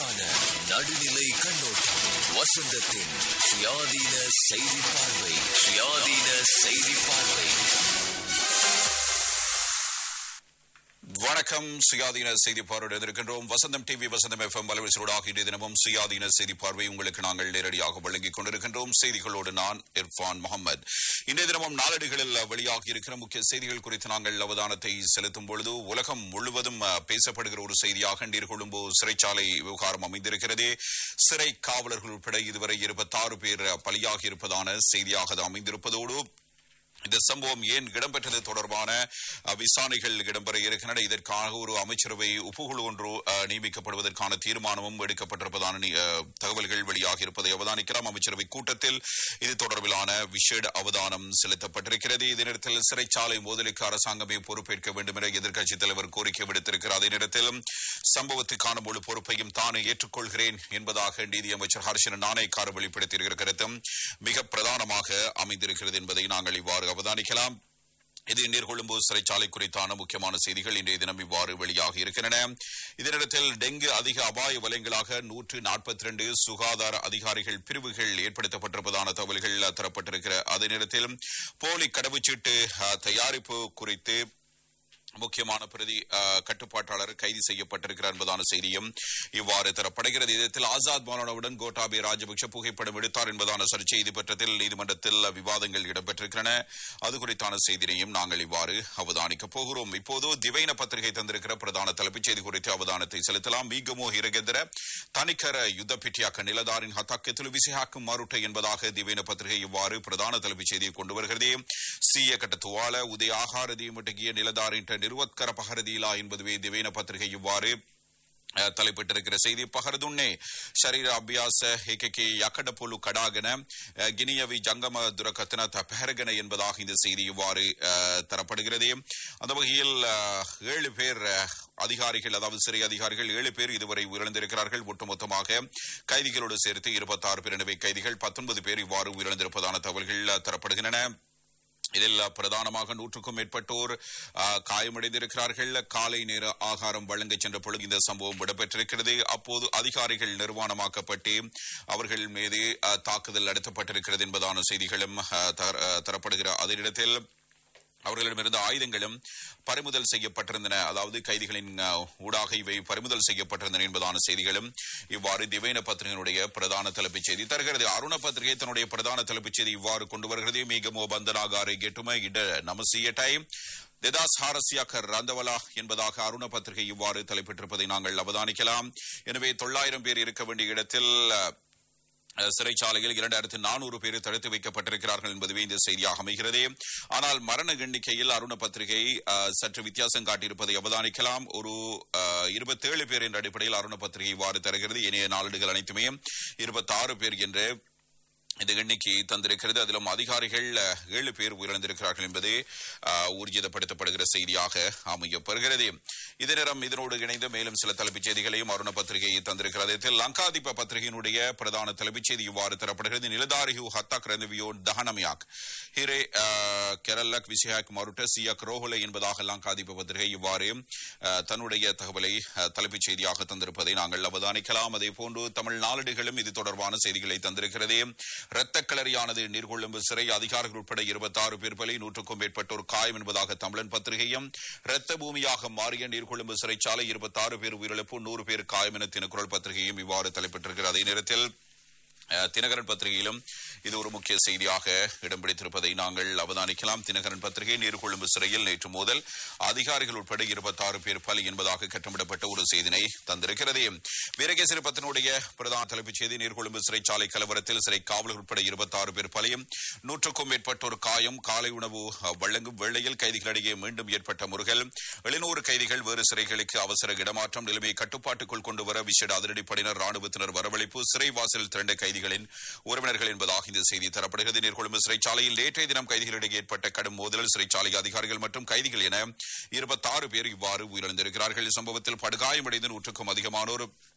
வெளிப்படையான நடுநிலை கண்ணோட்டம் வசந்தத்தின் சுயாதீன செய்தி பார்வை சுயாதீன செய்தி பார்வை வணக்கம் சுயாதீன செய்தி பார்வையுடன் இருக்கின்றோம் வசந்தம் டிவி வசந்தம் எஃப்எம் வலைவரிசையோடாக இன்றைய தினமும் சுயாதீன செய்தி பார்வை உங்களுக்கு நாங்கள் நேரடியாக வழங்கிக் கொண்டிருக்கின்றோம் செய்திகளோடு நான் இர்ஃபான் முகமது இன்றைய தினமும் நாளடிகளில் வெளியாகி இருக்கிற முக்கிய செய்திகள் குறித்து நாங்கள் அவதானத்தை செலுத்தும் பொழுது உலகம் முழுவதும் அஹ், பேசப்படுகிற ஒரு செய்தியாக நீர்கொழும்பு சிறைச்சாலை விவகாரம் அமைந்திருக்கிறது சிறை காவலர்கள் உட்பட இதுவரை இருபத்தாறு பேர் பலியாகி இருப்பதான செய்தியாக அது அமைந்திருப்பதோடு இந்த சம்பவம் ஏன் இடம்பெற்றது தொடர்பான அஹ், விசாரணைகள் இடம்பெற இருக்கின்றன இதற்காக ஒரு அமைச்சரவை உப்புகுழு ஒன்று அஹ், நியமிக்கப்படுவதற்கான தீர்மானமும் எடுக்கப்பட்டிருப்பதான நி- அஹ், தகவல்கள் வெளியாகி இருப்பதை அவதானிக்கலாம் அமைச்சரவை கூட்டத்தில் இது தொடர்பிலான விசேட அவதானம் செலுத்தப்பட்டிருக்கிறது இதே நேரத்தில் சிறைச்சாலை மோதலுக்கு அரசாங்கமே பொறுப்பேற்க வேண்டும் என எதிர்க்கட்சித் தலைவர் கோரிக்கை விடுத்திருக்கிறார் அதே நேரத்தில் சம்பவத்துக்கான முழு பொறுப்பையும் தானே ஏற்றுக்கொள்கிறேன் என்பதாக நீதியமைச்சர் ஹர்ஷன் நாணயக்கார் வெளிப்படுத்தியிருக்கிற கருத்தும் மிக பிரதானமாக அமைந்திருக்கிறது என்பதை நாங்கள் இவ்வாறு அவதானிக்கலாம் இது நீர்கொழும்பு சிறைச்சாலை குறித்தான முக்கியமான செய்திகள் இன்றைய தினம் இவ்வாறு வெளியாகி இருக்கின்றன இதனிடத்தில் டெங்கு அதிக அபாய வலயங்களாக நூற்று நாற்பத்தி ரெண்டு சுகாதார அதிகாரிகள் பிரிவுகள் ஏற்படுத்தப்பட்டிருப்பதான தகவல்கள் தரப்பட்டிருக்கிற அதே நேரத்தில் போலி கடவுச்சீட்டு அஹ், தயாரிப்பு குறித்து முக்கியமான பிரதி அஹ், கட்டுப்பாட்டாளர் கைது செய்யப்பட்டிருக்கிறார் என்பதான செய்தியும் இவ்வாறு தரப்படுகிறது இதத்தில் ஆசாத் மௌலானாவுடன் கோட்டாபே ராஜபக்ஷ புகைப்படம் எடுத்தார் என்பதான சர்ச்சை இது பற்றத்தில் நீதிமன்றத்தில் விவாதங்கள் இடம்பெற்றிருக்கின்றன அது குறித்தான செய்தியையும் நாங்கள் இவ்வாறு அவதானிக்கப் போகிறோம் இப்போது திவைன பத்திரிகை தந்திருக்கிற பிரதான தலைப்புச் செய்தி குறித்து அவதானத்தை செலுத்தலாம் மீகமோ ಹಿರಗೆದ್ದರ ತನಿಖರ ಯುದ್ಧ ಪಿಟಿಯಾಕ ನಿಲದಾರಿನ ಹತಕ್ಕೆ ತುಳುವಿಸಿ ಹಾಕು ಮಾರುಟ என்பதாக திவைன பத்திரிகை இவ்வாறு பிரதான தலைப்புச் செய்தியை கொண்டு வருகிறது சீய கட்டத்துவால உதய ஆகாரதி முட்டகிய நிலதாரின்ற நிறுவத்கர பகரதீலா என்பதுவே திவைன பத்திரிகை இவ்வாறு ಅಹ್, ತಲೆಪಟ್ಟಿರುವ செய்தி ಪಹರದುಣ್ಣೆ ಶರೀರ ಅಭ್ಯಾಸ ಏಕಕ್ಕೆ ಯಕಡಪೊಲು ಕಡಾಗನ அஹ், கினியவி ஜங்கம துரகத்தன பெஹரகன என்பதாக இந்த செய்தி இவ்வாறு அஹ், தரப்படுகிறது அந்த வகையில் அஹ், ஏழு பேர் அஹ், அதிகாரிகள் அதாவது சிறை அதிகாரிகள் ஏழு பேர் இதுவரை உயிரிழந்திருக்கிறார்கள் ஒட்டுமொத்தமாக கைதிகளோடு சேர்த்து இருபத்தாறு பேர் எனவே கைதிகள் பத்தொன்பது பேர் இவ்வாறு உயிரிழந்திருப்பதான தகவல்கள் அஹ், தரப்படுகின்றன இதில் பிரதானமாக நூற்றுக்கும் மேற்பட்டோர் ஆ, காயமடைந்திருக்கிறார்கள் காலை நேர ஆகாரம் வழங்க சென்ற பொழுது இந்த சம்பவம் இடம்பெற்றிருக்கிறது அப்போது அதிகாரிகள் நிர்வாணமாக்கப்பட்டு அவர்கள் மீது ஆ, தாக்குதல் நடத்தப்பட்டிருக்கிறது என்பதான செய்திகளும் ஆ, தர- ஆ, தரப்படுகிற அதே இடத்தில் அவர்களிடமிருந்து ஆயுதங்களும் பறிமுதல் செய்யப்பட்டிருந்தன அதாவது கைதிகளின் அஹ், ஊடாக இவை பறிமுதல் செய்யப்பட்டிருந்தன என்பதான செய்திகளும் இவ்வாறு திவைன பத்திரிகையினுடைய பிரதான தலைப்புச் செய்தி தருகிறது அருண பத்திரிகை தன்னுடைய பிரதான தலைப்புச் செய்தி இவ்வாறு கொண்டு வருகிறது மீகமோ பந்தனாகாரை கெட்டும இட நமசியட்டை தெதாஸ் ஹாரசியாக்கர் ரந்தவலா என்பதாக அருண பத்திரிகை இவ்வாறு தலைப்பிட்டிருப்பதை நாங்கள் அவதானிக்கலாம் எனவே தொள்ளாயிரம் பேர் இருக்க வேண்டிய இடத்தில் அஹ், அஹ், சிறைச்சாலையில் இரண்டாயிரத்து நானூறு பேர் தடுத்து வைக்கப்பட்டிருக்கிறார்கள் என்பதுவே இந்த செய்தியாக அமைகிறது ஆனால் மரண எண்ணிக்கையில் அருண பத்திரிகை அஹ், சற்று வித்தியாசம் காட்டியிருப்பதை அவதானிக்கலாம் ஒரு இருபத்தேழு பேர் என்ற அடிப்படையில் அருண பத்திரிகை இவ்வாறு தருகிறது இணைய நாளிடுகள் அனைத்துமே இருபத்தாறு பேர் என்று இந்த எண்ணிக்கையை தந்திருக்கிறது அதிலும் அதிகாரிகள் அஹ், ஏழு பேர் உயிரிழந்திருக்கிறார்கள் என்பது அஹ், ஊர்ஜிதப்படுத்தப்படுகிற செய்தியாக அமையப்பெறுகிறது இதே நேரம் இதனோடு இணைந்து மேலும் சில தலைப்புச் செய்திகளையும் அருண பத்திரிகை தந்திருக்கிறது இதில் லங்காதிப பத்திரிகையினுடைய பிரதான தலைப்புச் செய்தி இவ்வாறு தரப்படுகிறது நிலதாரிஹு ஹத்தக் ரந்தவியோ தகனமியாக் ஹிரே அஹ், கெரல்லக் விசயாக் மருட்ட சியக் ரோஹுலை என்பதாக லங்காதிப பத்திரிகை இவ்வாறு அஹ், தன்னுடைய தகவலை அஹ், தலைப்புச் செய்தியாக தந்திருப்பதை நாங்கள் அவதானிக்கலாம் அதே போன்று தமிழ் நாளிடுகளும் இது தொடர்பான செய்திகளை தந்திருக்கிறது இரத்த கிளறியானது நீர்கொழும்பு சிறை அதிகாரிகள் உட்பட இருபத்தாறு பேர் பலி நூற்றுக்கும் மேற்பட்டோர் காயம் என்பதாக தமிழன் பத்திரிகையும் இரத்த பூமியாக மாறிய நீர்கொழும்பு சிறைச்சாலை இருபத்தாறு பேர் உயிரிழப்பு நூறு பேர் காயம் என தினக்குரல் பத்திரிகையும் இவ்வாறு தலைப்பட்டிருக்கிறது அதே நேரத்தில் அஹ், தினகரன் பத்திரிகையிலும் இது ஒரு முக்கிய செய்தியாக இடம் பிடித்திருப்பதை நாங்கள் அவதானிக்கலாம் தினகரன் பத்திரிகை நீர்கொழும்பு சிறையில் நேற்று முதல் அதிகாரிகள் உட்பட இருபத்தாறு பேர் பலி என்பதாக கட்டமிடப்பட்ட ஒரு செய்தினை தந்திருக்கிறது வீரகேசரி பத்தினுடைய பிரதான தலைப்புச் செய்தி நீர்கொழும்பு சிறைச்சாலை கலவரத்தில் சிறை காவலர்கள் உட்பட இருபத்தாறு பேர் பலியும் நூற்றுக்கும் மேற்பட்டோர் காயம் காலை உணவு அஹ், வழங்கும் வேளையில் கைதிகளிடையே மீண்டும் ஏற்பட்ட முருகல் எழுநூறு கைதிகள் வேறு சிறைகளுக்கு அவசர இடமாற்றம் நிலைமையை கட்டுப்பாட்டுக்குள் கொண்டு வர விசேட அதிரடிப்படையினர் ராணுவத்தினர் வரவழைப்பு சிறைவாசலில் திரண்ட கைதிகளின் உறவினர்கள் என்பதாக இந்த செய்தி தரப்படுகிறது நீர்கொழும்பு சிறைச்சாலையில் நேற்றைய தினம் கைதிகளிடையே ஏற்பட்ட கடும் மோதலில் சிறைச்சாலை அதிகாரிகள் மற்றும் கைதிகள் என இருபத்தாறு பேர் இவ்வாறு உயிரிழந்திருக்கிறார்கள் சம்பவத்தில் படுகாயமடைந்து நூற்றுக்கும் அதிகமானோர்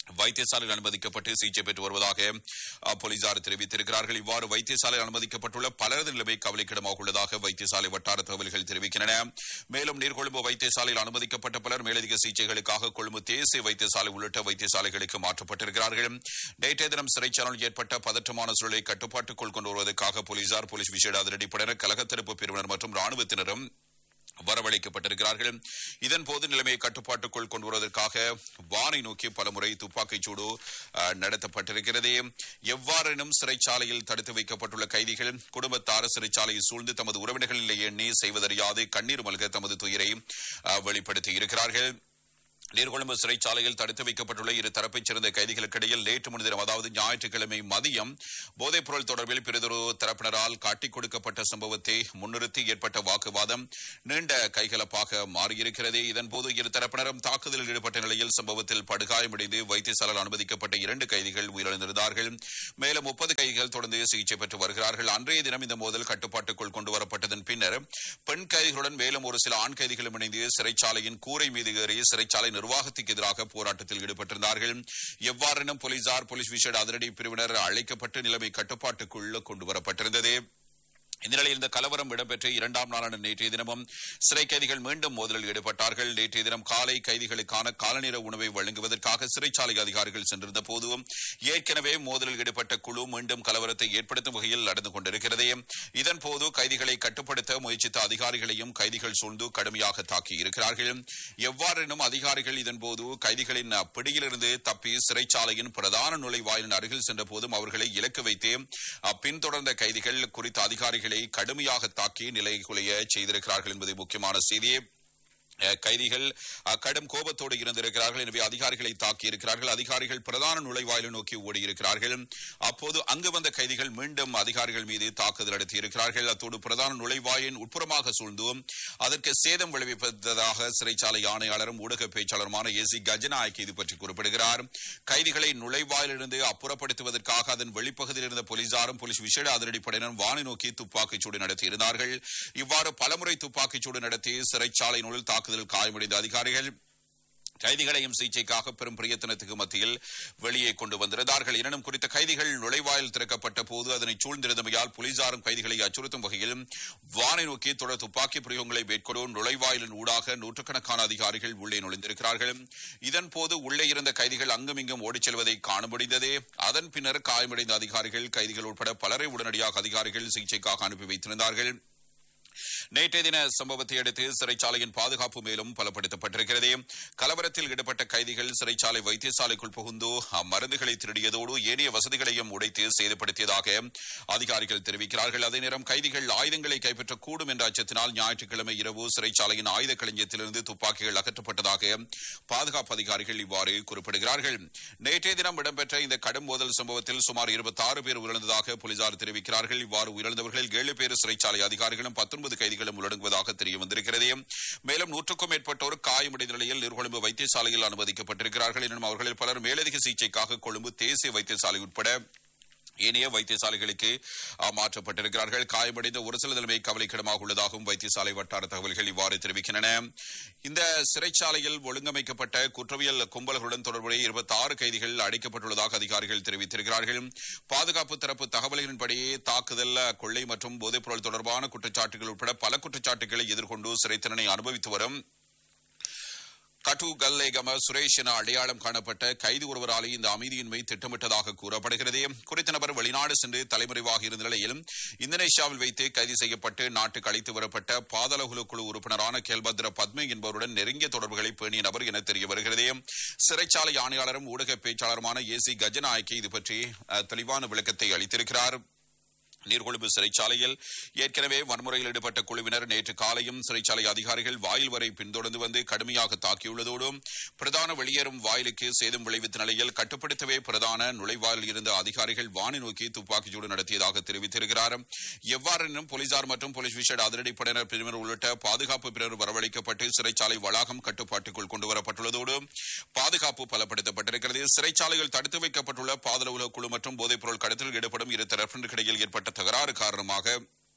வைத்தியசாலையில் அனுமதிக்கப்பட்டு சிகிச்சை பெற்று வருவதாக அஹ், போலீசார் தெரிவித்திருக்கிறார்கள் இவ்வாறு வைத்தியசாலையில் அனுமதிக்கப்பட்டுள்ள பலரது நிலைமை கவலைக்கிடமாக உள்ளதாக வைத்தியசாலை வட்டார தகவல்கள் தெரிவிக்கின்றன மேலும் நீர்கொழும்பு வைத்தியசாலையில் அனுமதிக்கப்பட்ட பலர் மேலதிக சிகிச்சைகளுக்காக கொழும்பு தேசிய வைத்தியசாலை உள்ளிட்ட வைத்தியசாலைகளுக்கு மாற்றப்பட்டிருக்கிறார்கள் நேற்றைய தினம் சிறைச்சாலையில் ஏற்பட்ட பதற்றமான சூழலை கட்டுப்பாட்டுக்குள் கொண்டு வருவதற்காக போலீசார் போலீஸ் விசேட அதிரடிப்படையினர் கழக தடுப்பு பிரிவினர் மற்றும் ராணுவத்தினரும் வரவழைக்கப்பட்டிருக்கிறார்கள் இதன் போது நிலைமையை கட்டுப்பாட்டுக்குள் கொண்டு வருவதற்காக வானை நோக்கி பலமுறை துப்பாக்கிச் சூடு அஹ், நடத்தப்பட்டிருக்கிறது எவ்வாறெனும் சிறைச்சாலையில் தடுத்து வைக்கப்பட்டுள்ள கைதிகள் குடும்பத்தார் சிறைச்சாலையை சூழ்ந்து தமது உறவினர்களில் எண்ணி செய்வதறியாது கண்ணீர் மல்க தமது துயரை அஹ், வெளிப்படுத்தி இருக்கிறார்கள் நீர்கொழும்பு சிறைச்சாலையில் தடுத்து வைக்கப்பட்டுள்ள இரு தரப்பைச் சேர்ந்த கைதிகளுக்கிடையில் நேற்று முன்தினம் அதாவது ஞாயிற்றுக்கிழமை மதியம் போதைப் பொருள் தொடர்பில் பிறிதொரு தரப்பினரால் காட்டிக் கொடுக்கப்பட்ட சம்பவத்தை முன்னிறுத்தி ஏற்பட்ட வாக்குவாதம் நீண்ட கைகலப்பாக மாறியிருக்கிறது இதன்போது இரு தரப்பினரும் தாக்குதலில் ஈடுபட்ட நிலையில் சம்பவத்தில் படுகாயமடைந்து வைத்தியசாலையில் அனுமதிக்கப்பட்ட இரண்டு கைதிகள் உயிரிழந்திருந்தார்கள் மேலும் முப்பது கைதிகள் தொடர்ந்து சிகிச்சை பெற்று வருகிறார்கள் அன்றைய தினம் இந்த மோதல் கட்டுப்பாட்டுக்குள் கொண்டு வரப்பட்டதன் பின்னர் பெண் கைதிகளுடன் மேலும் ஒரு சில ஆண் கைதிகளும் இணைந்து சிறைச்சாலையின் கூரை மீது ஏறி சிறைச்சாலை நிர்வாகத்துக்கு எதிராக போராட்டத்தில் ஈடுபட்டிருந்தார்கள் எவ்வாறெனும் போலீசார் போலீஸ் விசேட அதிரடி பிரிவினர் அழைக்கப்பட்டு நிலைமை கட்டுப்பாட்டுக்குள் கொண்டு வரப்பட்டிருந்தது இந்த நிலையில் இந்த கலவரம் இடம்பெற்ற இரண்டாம் நாளான நேற்றைய தினமும் சிறை கைதிகள் மீண்டும் மோதலில் ஈடுபட்டார்கள் நேற்றைய தினம் காலை கைதிகளுக்கான காலநேர உணவை வழங்குவதற்காக சிறைச்சாலை அதிகாரிகள் சென்றிருந்த போதும் ஏற்கனவே மோதலில் ஈடுபட்ட குழு மீண்டும் கலவரத்தை ஏற்படுத்தும் வகையில் நடந்து கொண்டிருக்கிறது இதன் போது கைதிகளை கட்டுப்படுத்த முயற்சித்த அதிகாரிகளையும் கைதிகள் சூழ்ந்து கடுமையாக தாக்கி இருக்கிறார்கள் எவ்வாறெனும் அதிகாரிகள் இதன்போது கைதிகளின் பிடியிலிருந்து தப்பி சிறைச்சாலையின் பிரதான நுழைவாயிலின் அருகில் சென்ற போதும் அவர்களை இலக்கு வைத்து பின்தொடர்ந்த கைதிகள் குறித்த அதிகாரிகளை கடுமையாக தாக்கி நிலை குலைய செய்திருக்கிறார்கள் என்பது முக்கியமான செய்தி அஹ், கைதிகள் அஹ், கடும் கோபத்தோடு இருந்திருக்கிறார்கள் எனவே அதிகாரிகளை தாக்கி இருக்கிறார்கள் அதிகாரிகள் பிரதான நுழைவாயிலை நோக்கி ஓடியிருக்கிறார்கள் அப்போது அங்கு வந்த கைதிகள் மீண்டும் அதிகாரிகள் மீது தாக்குதல் நடத்தி இருக்கிறார்கள் அத்தோடு பிரதான நுழைவாயின் உட்புறமாக சூழ்ந்து அதற்கு சேதம் விளைவிப்பதாக சிறைச்சாலை ஆணையாளரும் ஊடக பேச்சாளருமான ஏசி கஜநாயக் இது பற்றி குறிப்பிடுகிறார் கைதிகளை நுழைவாயிலிருந்து அப்புறப்படுத்துவதற்காக அதன் வெளிப்பகுதியில் இருந்த போலீசாரும் போலீஸ் விசேட அதிரடிப்படையினரும் வானை நோக்கி துப்பாக்கிச் சூடு நடத்தியிருந்தார்கள் இவ்வாறு பலமுறை துப்பாக்கிச் சூடு நடத்தி சிறைச்சாலையினுள் தாக்குதல் காயமடைந்த அதிகாரிகள் கைதிகளையும் சிகிச்சைக்காக பெரும் பிரயத்தனத்துக்கு மத்தியில் வெளியே கொண்டு வந்திருந்தார்கள் எனினும் குறித்த கைதிகள் நுழைவாயில் திறக்கப்பட்ட போது அதனை சூழ்ந்திருந்தமையால் போலீசாரும் கைதிகளை அச்சுறுத்தும் வகையில் வானை நோக்கி தொடர் துப்பாக்கி பிரயோகங்களை மேற்கொள்ளும் நுழைவாயிலின் ஊடாக நூற்றுக்கணக்கான அதிகாரிகள் உள்ளே நுழைந்திருக்கிறார்கள் இதன் போது உள்ளே இருந்த கைதிகள் அங்குமிங்கும் ஓடிச் செல்வதை காண முடிந்தது அதன் பின்னர் காயமடைந்த அதிகாரிகள் கைதிகள் உட்பட பலரை உடனடியாக அதிகாரிகள் சிகிச்சைக்காக அனுப்பி வைத்திருந்தார்கள் நேற்றைய தின சம்பவத்தை அடுத்து சிறைச்சாலையின் பாதுகாப்பு மேலும் பலப்படுத்தப்பட்டிருக்கிறது கலவரத்தில் ஈடுபட்ட கைதிகள் சிறைச்சாலை வைத்தியசாலைக்குள் புகுந்து மருந்துகளை திருடியதோடு ஏனைய வசதிகளையும் உடைத்து சேதப்படுத்தியதாக அதிகாரிகள் தெரிவிக்கிறார்கள் அதே நேரம் கைதிகள் ஆயுதங்களை கைப்பற்றக்கூடும் என்ற அச்சத்தினால் ஞாயிற்றுக்கிழமை இரவு சிறைச்சாலையின் ஆயுத களஞ்சியத்திலிருந்து துப்பாக்கிகள் அகற்றப்பட்டதாக பாதுகாப்பு அதிகாரிகள் இவ்வாறு குறிப்பிடுகிறார்கள் நேற்றைய தினம் இடம்பெற்ற இந்த கடும் மோதல் சம்பவத்தில் சுமார் இருபத்தி பேர் உயிரிழந்ததாக போலீசார் தெரிவிக்கிறார்கள் இவ்வாறு உயிரிழந்தவர்கள் ஏழு பேர் சிறைச்சாலை அதிகாரிகளும் பத்தொன்பது கைதிகளும் உள்ளடங்குவதாக தெரிய வந்திருக்கிறது மேலும் நூற்றுக்கும் மேற்பட்டோர் காயமடைந்த நிலையில் நீர்கொழும்பு வைத்தியசாலையில் அனுமதிக்கப்பட்டிருக்கிறார்கள் எனினும் அவர்களில் பலர் மேலதிக சிகிச்சைக்காக கொழும்பு தேசிய வைத்தியசாலை உட்பட ஏனைய வைத்தியசாலைகளுக்கு அஹ், மாற்றப்பட்டிருக்கிறார்கள் காயமடைந்த ஒரு சில நிலைமை கவலைக்கிடமாக உள்ளதாகவும் வைத்தியசாலை வட்டார தகவல்கள் இவ்வாறு தெரிவிக்கின்றன இந்த சிறைச்சாலையில் ஒழுங்கமைக்கப்பட்ட குற்றவியல் கும்பல்களுடன் தொடர்புடைய இருபத்தி ஆறு கைதிகள் அடைக்கப்பட்டுள்ளதாக அதிகாரிகள் தெரிவித்திருக்கிறார்கள் பாதுகாப்பு தரப்பு தகவல்களின்படி தாக்குதல் கொள்ளை மற்றும் போதைப்பொருள் தொடர்பான குற்றச்சாட்டுகள் உட்பட பல குற்றச்சாட்டுகளை எதிர்கொண்டு சிறை தண்டனை அனுபவித்து வரும் கட்டு கல்லேகம சுரேஷ் என அடையாளம் காணப்பட்ட கைது ஒருவராலே இந்த அமைதியின்மை திட்டமிட்டதாக கூறப்படுகிறது குறித்த நபர் வெளிநாடு சென்று தலைமறைவாக இருந்த நிலையில் இந்தோனேஷியாவில் வைத்து கைது செய்யப்பட்டு நாட்டுக்கு அழைத்து வரப்பட்ட பாதாளகுழு குழு உறுப்பினரான கேல்பத்ர பத்மே என்பவருடன் நெருங்கிய தொடர்புகளை பேணிய நபர் என தெரிய வருகிறது சிறைச்சாலை ஆணையாளரும் ஊடக பேச்சாளருமான ஏசி கஜநாயக்கி இது பற்றி அஹ், தெளிவான விளக்கத்தை அளித்திருக்கிறார் நீர்கொழும்பு சிறைச்சாலையில் ஏற்கனவே வன்முறையில் ஈடுபட்ட குழுவினர் நேற்று காலையும் சிறைச்சாலை அதிகாரிகள் வாயில் வரை பின்தொடர்ந்து வந்து கடுமையாக தாக்கியுள்ளதோடு பிரதான வெளியேறும் வாயிலுக்கு சேதம் விளைவித்த நிலையில் கட்டுப்படுத்தவே பிரதான நுழைவாயில் இருந்த அதிகாரிகள் வானை நோக்கி துப்பாக்கிச்சூடு நடத்தியதாக தெரிவித்திருக்கிறார் எவ்வாறெனும் போலீசார் மற்றும் போலீஸ் விசேட அதிரடிப்படையினர் பிரிவினர் உள்ளிட்ட பாதுகாப்பு பிரிவினர் வரவழைக்கப்பட்டு சிறைச்சாலை வளாகம் கட்டுப்பாட்டுக்குள் கொண்டு வரப்பட்டுள்ளதோடு பாதுகாப்பு பலப்படுத்தப்பட்டிருக்கிறது சிறைச்சாலையில் தடுத்து வைக்கப்பட்டுள்ள பாதள உலக குழு மற்றும் போதைப்பொருள் கடத்தலில் ஈடுபடும் இரு தரப்பினருக்கிடையில் ஏற்பட்ட தகராறு காரணமாக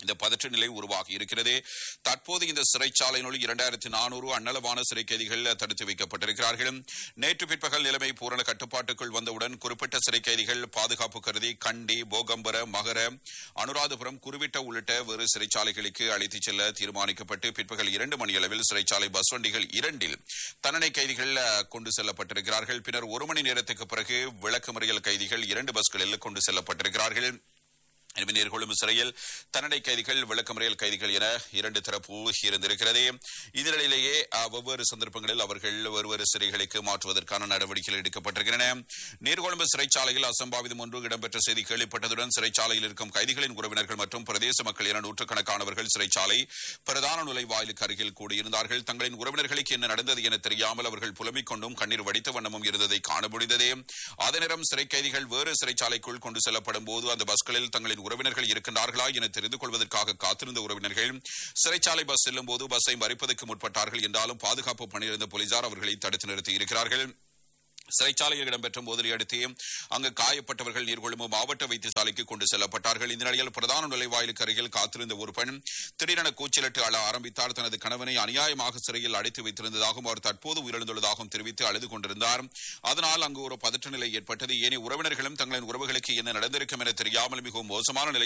இந்த பதற்ற நிலை உருவாகி இருக்கிறது தற்போது இந்த சிறைச்சாலையினுள் இரண்டாயிரத்தி நானூறு அன்னளவான சிறை கைதிகள் தடுத்து வைக்கப்பட்டிருக்கிறார்கள் நேற்று பிற்பகல் நிலைமை பூரண கட்டுப்பாட்டுக்குள் வந்தவுடன் குறிப்பிட்ட சிறை கைதிகள் பாதுகாப்பு கருதி கண்டி போகம்பர மகர அனுராதபுரம் குருவிட்ட உள்ளிட்ட வேறு சிறைச்சாலைகளுக்கு அழைத்துச் செல்ல தீர்மானிக்கப்பட்டு பிற்பகல் இரண்டு மணியளவில் சிறைச்சாலை பஸ் வண்டிகள் இரண்டில் தண்டனை கைதிகள் அஹ், கொண்டு செல்லப்பட்டிருக்கிறார்கள் பின்னர் ஒரு மணி நேரத்துக்கு பிறகு விளக்கமறியல் கைதிகள் இரண்டு பஸ்களில் கொண்டு செல்லப்பட்டிருக்கிறார்கள் எனவே நேர்கொள்ளும் சிறையில் தண்டனை கைதிகள் விளக்கமறியல் கைதிகள் என இரண்டு தரப்பு இருந்திருக்கிறது இதனிடையிலேயே அஹ், வெவ்வேறு சந்தர்ப்பங்களில் அவர்கள் வெவ்வேறு சிறைகளுக்கு மாற்றுவதற்கான நடவடிக்கைகள் எடுக்கப்பட்டிருக்கின்றன நீர்கொழும்பு சிறைச்சாலையில் அசம்பாவிதம் ஒன்று இடம்பெற்ற செய்தி கேள்விப்பட்டதுடன் சிறைச்சாலையில் இருக்கும் கைதிகளின் உறவினர்கள் மற்றும் பிரதேச மக்கள் என நூற்றுக்கணக்கானவர்கள் சிறைச்சாலை பிரதான நுழைவாயிலுக்கு அருகில் கூடியிருந்தார்கள் தங்களின் உறவினர்களுக்கு என்ன நடந்தது என தெரியாமல் அவர்கள் புலம்பிக் கொண்டும் கண்ணீர் வடித்த வண்ணமும் இருந்ததை காண முடிந்தது அதே நேரம் சிறை கைதிகள் வேறு சிறைச்சாலைக்குள் கொண்டு செல்லப்படும் போது அந்த பஸ்களில் தங்களின் உறவினர்கள் இருக்கின்றார்களா என தெரிந்து கொள்வதற்காக காத்திருந்த உறவினர்கள் சிறைச்சாலை பஸ் செல்லும் போது பஸ்ஸை மறிப்பதற்கு முற்பட்டார்கள் என்றாலும் பாதுகாப்பு பணியிருந்த போலீசார் அவர்களை தடுத்து நிறுத்தி இருக்கிறார்கள் சிறைச்சாலையில் இடம்பெற்ற மோதலை அடுத்து அங்கு காயப்பட்டவர்கள் நீர்கொழும்பு மாவட்ட வைத்தியசாலைக்கு கொண்டு செல்லப்பட்டார்கள் இந்த நிலையில் பிரதான நுழைவாயிலுக்கு அருகில் காத்திருந்த ஒரு பெண் திடீரென கூச்சலிட்டு அழ ஆரம்பித்தார் தனது கணவனை அநியாயமாக சிறையில் அடைத்து வைத்திருந்ததாகவும் அவர் தற்போது உயிரிழந்துள்ளதாகவும் தெரிவித்து அழுது கொண்டிருந்தார் அதனால் அங்கு ஒரு பதற்ற நிலை ஏற்பட்டது ஏனைய உறவினர்களும் தங்களின் உறவுகளுக்கு என்ன நடந்திருக்கும் என தெரியாமல் மிகவும் மோசமான நிலை